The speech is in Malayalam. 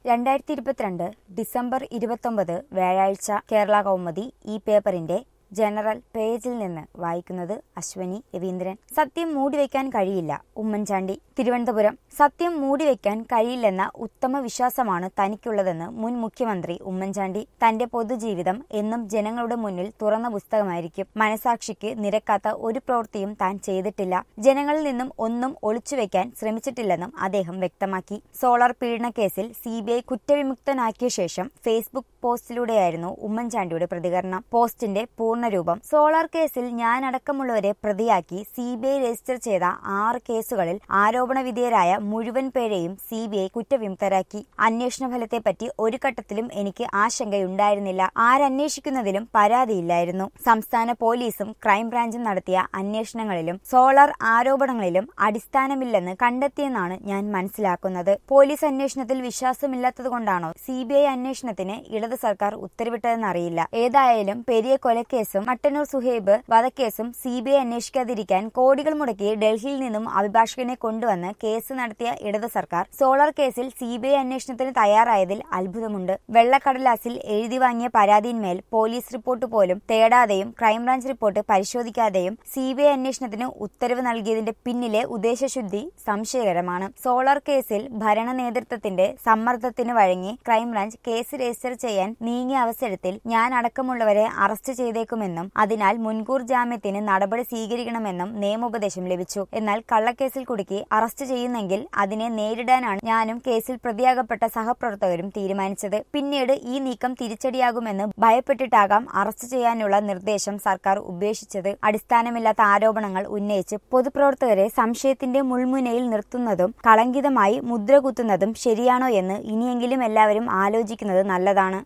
രണ്ടായിരത്തി ഇരുപത്തിരണ്ട് ഡിസംബർ ഇരുപത്തൊമ്പത് വ്യാഴാഴ്ച കേരള കൗമുദി ഈ പേപ്പറിന്റെ ജനറൽ പേജിൽ നിന്ന് വായിക്കുന്നത് അശ്വനി രവീന്ദ്രൻ സത്യം മൂടിവെക്കാൻ കഴിയില്ല ഉമ്മൻചാണ്ടി തിരുവനന്തപുരം സത്യം മൂടിവെക്കാൻ കഴിയില്ലെന്ന ഉത്തമ വിശ്വാസമാണ് തനിക്കുള്ളതെന്ന് മുൻ മുഖ്യമന്ത്രി ഉമ്മൻചാണ്ടി തന്റെ പൊതുജീവിതം എന്നും ജനങ്ങളുടെ മുന്നിൽ തുറന്ന പുസ്തകമായിരിക്കും മനസാക്ഷിക്ക് നിരക്കാത്ത ഒരു പ്രവൃത്തിയും താൻ ചെയ്തിട്ടില്ല ജനങ്ങളിൽ നിന്നും ഒന്നും ഒളിച്ചുവെക്കാൻ ശ്രമിച്ചിട്ടില്ലെന്നും അദ്ദേഹം വ്യക്തമാക്കി സോളാർ പീഡന കേസിൽ സി ബി ഐ കുറ്റവിമുക്തനാക്കിയ ശേഷം ഫേസ്ബുക്ക് പോസ്റ്റിലൂടെയായിരുന്നു ഉമ്മൻചാണ്ടിയുടെ പ്രതികരണം പോസ്റ്റിന്റെ പൂർണ്ണരൂപം സോളാർ കേസിൽ ഞാനടക്കമുള്ളവരെ പ്രതിയാക്കി സി ബി ഐ രജിസ്റ്റർ ചെയ്ത ആറ് കേസുകളിൽ ആരോപണ വിധേയരായ മുഴുവൻ പേരെയും സി ബി ഐ കുറ്റവിമുക്തരാക്കി അന്വേഷണ ഫലത്തെപ്പറ്റി ഒരു ഘട്ടത്തിലും എനിക്ക് ആശങ്കയുണ്ടായിരുന്നില്ല ആരന്വേഷിക്കുന്നതിലും പരാതിയില്ലായിരുന്നു സംസ്ഥാന പോലീസും ക്രൈംബ്രാഞ്ചും നടത്തിയ അന്വേഷണങ്ങളിലും സോളാർ ആരോപണങ്ങളിലും അടിസ്ഥാനമില്ലെന്ന് കണ്ടെത്തിയെന്നാണ് ഞാൻ മനസ്സിലാക്കുന്നത് പോലീസ് അന്വേഷണത്തിൽ വിശ്വാസമില്ലാത്തതുകൊണ്ടാണോ സി ബി ഐ അന്വേഷണത്തിന് ഇടത് സർക്കാർ ഉത്തരവിട്ടതെന്നറിയില്ല ഏതായാലും പെരിയ കൊലക്കേസും മട്ടന്നൂർ സുഹേബ് വധക്കേസും സി ബി ഐ അന്വേഷിക്കാതിരിക്കാൻ കോടികൾ മുടക്കി ഡൽഹിയിൽ നിന്നും അഭിഭാഷകനെ കൊണ്ടുവന്ന് കേസ് നടത്തിയ ഇടത് സർക്കാർ സോളാർ കേസിൽ സി ബി ഐ അന്വേഷണത്തിന് തയ്യാറായതിൽ അത്ഭുതമുണ്ട് വെള്ളക്കടലാസിൽ എഴുതി വാങ്ങിയ പരാതിന്മേൽ പോലീസ് റിപ്പോർട്ട് പോലും തേടാതെയും ക്രൈംബ്രാഞ്ച് റിപ്പോർട്ട് പരിശോധിക്കാതെയും സി ബി ഐ അന്വേഷണത്തിന് ഉത്തരവ് നൽകിയതിന്റെ പിന്നിലെ ഉദ്ദേശശുദ്ധി സംശയകരമാണ് സോളാർ കേസിൽ ഭരണ നേതൃത്വത്തിന്റെ സമ്മർദ്ദത്തിന് വഴങ്ങി ക്രൈംബ്രാഞ്ച് കേസ് രജിസ്റ്റർ ചെയ്യാൻ നീങ്ങിയ അവസരത്തിൽ ഞാൻ അടക്കമുള്ളവരെ അറസ്റ്റ് ചെയ്തേക്കുമെന്നും അതിനാൽ മുൻകൂർ ജാമ്യത്തിന് നടപടി സ്വീകരിക്കണമെന്നും നിയമോപദേശം ലഭിച്ചു എന്നാൽ കള്ളക്കേസിൽ കുടുക്കി അറസ്റ്റ് ചെയ്യുന്നെങ്കിൽ അതിനെ നേരിടാനാണ് ഞാനും കേസിൽ പ്രതിയാകപ്പെട്ട സഹപ്രവർത്തകരും തീരുമാനിച്ചത് പിന്നീട് ഈ നീക്കം തിരിച്ചടിയാകുമെന്ന് ഭയപ്പെട്ടിട്ടാകാം അറസ്റ്റ് ചെയ്യാനുള്ള നിർദ്ദേശം സർക്കാർ ഉപേക്ഷിച്ചത് അടിസ്ഥാനമില്ലാത്ത ആരോപണങ്ങൾ ഉന്നയിച്ച് പൊതുപ്രവർത്തകരെ സംശയത്തിന്റെ മുൾമുനയിൽ നിർത്തുന്നതും കളങ്കിതമായി മുദ്ര കുത്തുന്നതും ശരിയാണോ എന്ന് ഇനിയെങ്കിലും എല്ലാവരും ആലോചിക്കുന്നത് നല്ലതാണ്